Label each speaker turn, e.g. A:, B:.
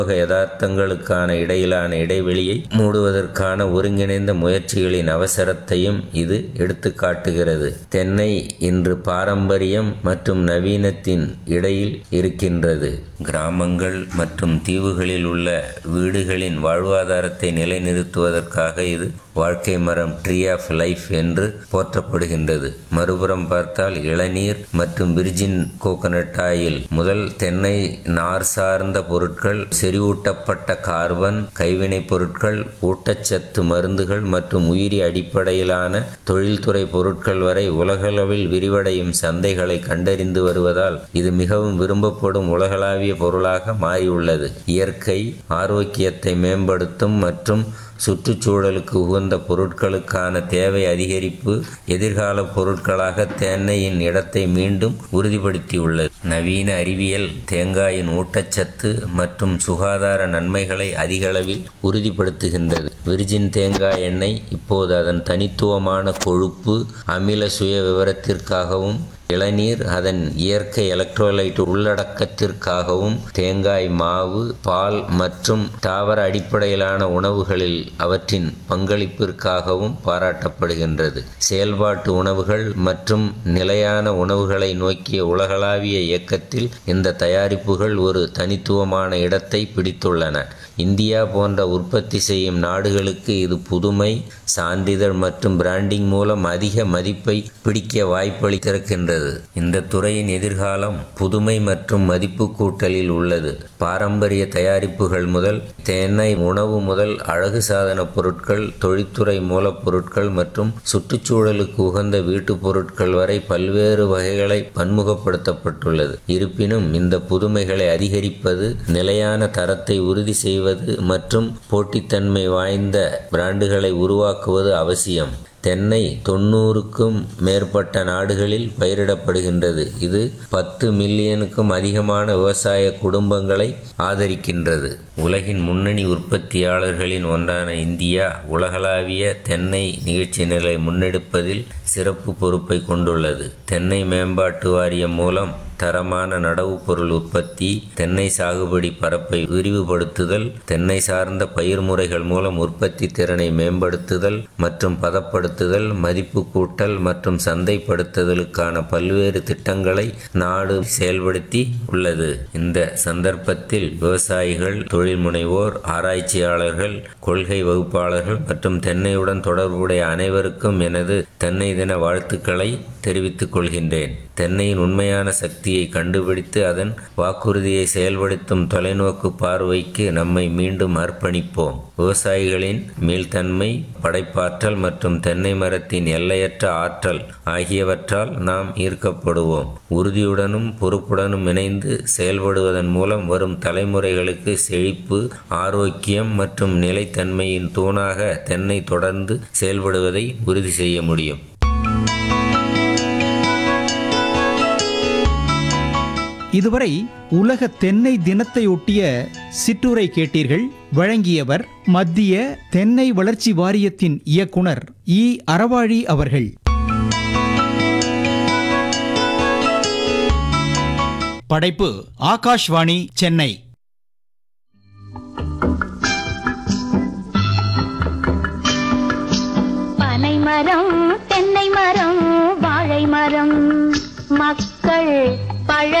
A: யதார்த்தங்களுக்கான இடையிலான இடைவெளியை மூடுவதற்கான ஒருங்கிணைந்த முயற்சிகளின் அவசரத்தையும் இது எடுத்துக்காட்டுகிறது தென்னை இன்று பாரம்பரியம் மற்றும் நவீனத்தின் இடையில் இருக்கின்றது கிராமங்கள் மற்றும் தீவுகளில் உள்ள வீடுகளின் வாழ்வாதாரத்தை நிலைநிறுத்துவதற்காக இது வாழ்க்கை மரம் ட்ரீ ஆஃப் லைஃப் என்று போற்றப்படுகின்றது மறுபுறம் பார்த்தால் இளநீர் மற்றும் விர்ஜின் கோகனட் ஆயில் முதல் தென்னை நார் சார்ந்த பொருட்கள் செறிவூட்டப்பட்ட கார்பன் கைவினைப் பொருட்கள் ஊட்டச்சத்து மருந்துகள் மற்றும் உயிரி அடிப்படையிலான தொழில்துறை பொருட்கள் வரை உலகளவில் விரிவடையும் சந்தைகளை கண்டறிந்து வருவதால் இது மிகவும் விரும்பப்படும் உலகளாவிய பொருளாக மாறியுள்ளது இயற்கை ஆரோக்கியத்தை மேம்படுத்தும் மற்றும் சுற்றுச்சூழலுக்கு உகந்த பொருட்களுக்கான தேவை அதிகரிப்பு எதிர்கால பொருட்களாக தென்னையின் இடத்தை மீண்டும் உறுதிப்படுத்தியுள்ளது நவீன அறிவியல் தேங்காயின் ஊட்டச்சத்து மற்றும் சுகாதார நன்மைகளை அதிகளவில் உறுதிப்படுத்துகின்றது விர்ஜின் தேங்காய் எண்ணெய் இப்போது அதன் தனித்துவமான கொழுப்பு அமில சுய விவரத்திற்காகவும் இளநீர் அதன் இயற்கை எலக்ட்ரோலைட் உள்ளடக்கத்திற்காகவும் தேங்காய் மாவு பால் மற்றும் தாவர அடிப்படையிலான உணவுகளில் அவற்றின் பங்களிப்பிற்காகவும் பாராட்டப்படுகின்றது செயல்பாட்டு உணவுகள் மற்றும் நிலையான உணவுகளை நோக்கிய உலகளாவிய இயக்கத்தில் இந்த தயாரிப்புகள் ஒரு தனித்துவமான இடத்தை பிடித்துள்ளன இந்தியா போன்ற உற்பத்தி செய்யும் நாடுகளுக்கு இது புதுமை சான்றிதழ் மற்றும் பிராண்டிங் மூலம் அதிக மதிப்பை பிடிக்க வாய்ப்பளித்திருக்கின்றது இந்த துறையின் எதிர்காலம் புதுமை மற்றும் மதிப்பு கூட்டலில் உள்ளது பாரம்பரிய தயாரிப்புகள் முதல் தென்னை உணவு முதல் அழகு சாதன பொருட்கள் தொழில்துறை மூலப்பொருட்கள் மற்றும் சுற்றுச்சூழலுக்கு உகந்த வீட்டுப் பொருட்கள் வரை பல்வேறு வகைகளை பன்முகப்படுத்தப்பட்டுள்ளது இருப்பினும் இந்த புதுமைகளை அதிகரிப்பது நிலையான தரத்தை உறுதி செய்வது மற்றும் போட்டித்தன்மை வாய்ந்த பிராண்டுகளை உருவாக்குவது அவசியம் தென்னை தொண்ணூறுக்கும் மேற்பட்ட நாடுகளில் பயிரிடப்படுகின்றது இது பத்து மில்லியனுக்கும் அதிகமான விவசாய குடும்பங்களை ஆதரிக்கின்றது உலகின் முன்னணி உற்பத்தியாளர்களின் ஒன்றான இந்தியா உலகளாவிய தென்னை நிகழ்ச்சி நிலை முன்னெடுப்பதில் சிறப்பு பொறுப்பை கொண்டுள்ளது தென்னை மேம்பாட்டு வாரியம் மூலம் தரமான நடவு பொருள் உற்பத்தி தென்னை சாகுபடி பரப்பை விரிவுபடுத்துதல் தென்னை சார்ந்த பயிர் முறைகள் மூலம் உற்பத்தி திறனை மேம்படுத்துதல் மற்றும் பதப்படுத்துதல் மதிப்பு கூட்டல் மற்றும் சந்தைப்படுத்துதலுக்கான பல்வேறு திட்டங்களை நாடு செயல்படுத்தி உள்ளது இந்த சந்தர்ப்பத்தில் விவசாயிகள் தொழில் முனைவோர் ஆராய்ச்சியாளர்கள் கொள்கை வகுப்பாளர்கள் மற்றும் தென்னையுடன் தொடர்புடைய அனைவருக்கும் எனது தென்னை தின வாழ்த்துக்களை தெரிவித்துக் கொள்கின்றேன் தென்னையின் உண்மையான சக்தியை கண்டுபிடித்து அதன் வாக்குறுதியை செயல்படுத்தும் தொலைநோக்கு பார்வைக்கு நம்மை மீண்டும் அர்ப்பணிப்போம் விவசாயிகளின் மீள்தன்மை படைப்பாற்றல் மற்றும் தென்னை மரத்தின் எல்லையற்ற ஆற்றல் ஆகியவற்றால் நாம் ஈர்க்கப்படுவோம் உறுதியுடனும் பொறுப்புடனும் இணைந்து செயல்படுவதன் மூலம் வரும் தலைமுறைகளுக்கு செழிப்பு ஆரோக்கியம் மற்றும் நிலைத்தன்மையின் தூணாக தென்னை தொடர்ந்து செயல்படுவதை உறுதி செய்ய முடியும்
B: இதுவரை உலக தென்னை தினத்தையொட்டிய சிற்றுரை கேட்டீர்கள் வழங்கியவர் மத்திய தென்னை வளர்ச்சி வாரியத்தின் இயக்குனர் இ அறவாழி அவர்கள் படைப்பு ஆகாஷ்வாணி சென்னை
C: பனை மரம் தென்னை மரம் வாழை மரம் மக்கள்